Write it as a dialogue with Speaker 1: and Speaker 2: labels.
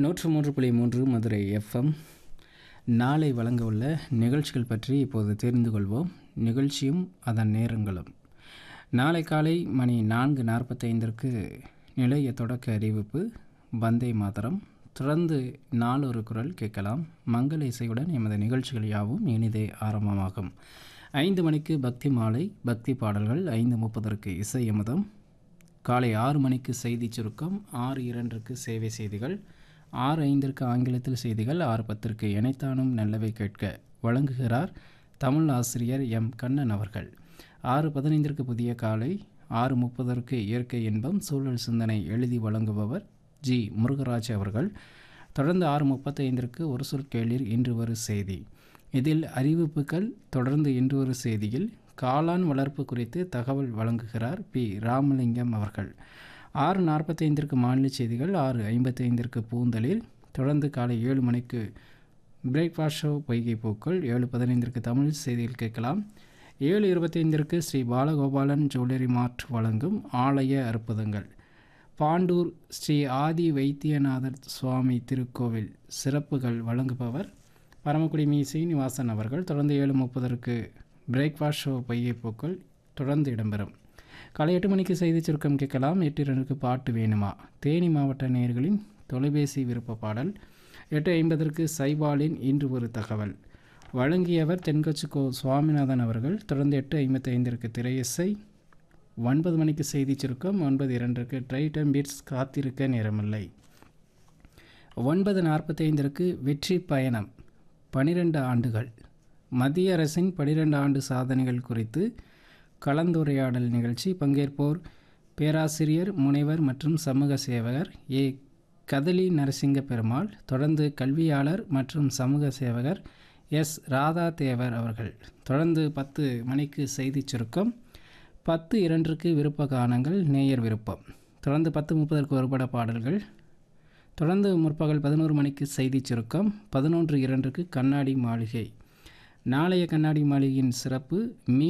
Speaker 1: நூற்று மூன்று புள்ளி மூன்று மதுரை எஃப்எம் நாளை வழங்க உள்ள நிகழ்ச்சிகள் பற்றி இப்போது தெரிந்து கொள்வோம் நிகழ்ச்சியும் அதன் நேரங்களும் நாளை காலை மணி நான்கு நாற்பத்தைந்திற்கு நிலைய தொடக்க அறிவிப்பு வந்தே மாதரம் தொடர்ந்து நாளொரு குரல் கேட்கலாம் மங்கள இசையுடன் எமது நிகழ்ச்சிகள் யாவும் இனிதே ஆரம்பமாகும் ஐந்து மணிக்கு பக்தி மாலை பக்தி பாடல்கள் ஐந்து முப்பதற்கு இசை எமதம் காலை ஆறு மணிக்கு செய்தி சுருக்கம் ஆறு இரண்டிற்கு சேவை செய்திகள் ஆறு ஐந்திற்கு ஆங்கிலத்தில் செய்திகள் ஆறு பத்திற்கு இணைத்தானும் நல்லவை கேட்க வழங்குகிறார் தமிழ் ஆசிரியர் எம் கண்ணன் அவர்கள் ஆறு பதினைந்திற்கு புதிய காலை ஆறு முப்பதற்கு இயற்கை இன்பம் சூழல் சிந்தனை எழுதி வழங்குபவர் ஜி முருகராஜ் அவர்கள் தொடர்ந்து ஆறு முப்பத்தைந்திற்கு ஒரு சொல் கேளீர் இன்று ஒரு செய்தி இதில் அறிவிப்புகள் தொடர்ந்து இன்று ஒரு செய்தியில் காளான் வளர்ப்பு குறித்து தகவல் வழங்குகிறார் பி ராமலிங்கம் அவர்கள் ஆறு நாற்பத்தைந்திற்கு மாநில செய்திகள் ஆறு ஐம்பத்தைந்திற்கு பூந்தலில் தொடர்ந்து காலை ஏழு மணிக்கு பிரேக்ஃபாஸ்ட் ஷோ பொய்கை பூக்கள் ஏழு பதினைந்திற்கு தமிழ் செய்திகள் கேட்கலாம் ஏழு இருபத்தைந்திற்கு ஸ்ரீ பாலகோபாலன் ஜுவல்லரி மார்ட் வழங்கும் ஆலய அற்புதங்கள் பாண்டூர் ஸ்ரீ ஆதி வைத்தியநாதர் சுவாமி திருக்கோவில் சிறப்புகள் வழங்குபவர் பரமக்குடி மீ சீனிவாசன் அவர்கள் தொடர்ந்து ஏழு முப்பதற்கு பிரேக்ஃபாஸ்ட் ஷோ பையை பூக்கள் தொடர்ந்து இடம்பெறும் காலை எட்டு மணிக்கு செய்தி சுருக்கம் கேட்கலாம் எட்டு இரண்டுக்கு பாட்டு வேணுமா தேனி மாவட்ட நேயர்களின் தொலைபேசி விருப்ப பாடல் எட்டு ஐம்பதற்கு சைபாலின் இன்று ஒரு தகவல் வழங்கியவர் தென்கட்சிக்கோ சுவாமிநாதன் அவர்கள் தொடர்ந்து எட்டு ஐம்பத்தி ஐந்திற்கு திரையிசை ஒன்பது மணிக்கு செய்தி சுருக்கம் ஒன்பது இரண்டுக்கு ட்ரைட்டம் பீட்ஸ் காத்திருக்க நேரமில்லை ஒன்பது நாற்பத்தைந்திற்கு வெற்றி பயணம் பனிரெண்டு ஆண்டுகள் மத்திய அரசின் பனிரெண்டு ஆண்டு சாதனைகள் குறித்து கலந்துரையாடல் நிகழ்ச்சி பங்கேற்போர் பேராசிரியர் முனைவர் மற்றும் சமூக சேவகர் ஏ கதலி நரசிங்க பெருமாள் தொடர்ந்து கல்வியாளர் மற்றும் சமூக சேவகர் எஸ் ராதா தேவர் அவர்கள் தொடர்ந்து பத்து மணிக்கு செய்தி சுருக்கம் பத்து இரண்டுக்கு விருப்ப கானங்கள் நேயர் விருப்பம் தொடர்ந்து பத்து முப்பதற்கு ஒருபட பாடல்கள் தொடர்ந்து முற்பகல் பதினோரு மணிக்கு செய்தி சுருக்கம் பதினொன்று இரண்டுக்கு கண்ணாடி மாளிகை நாளைய கண்ணாடி மாளிகையின் சிறப்பு மீ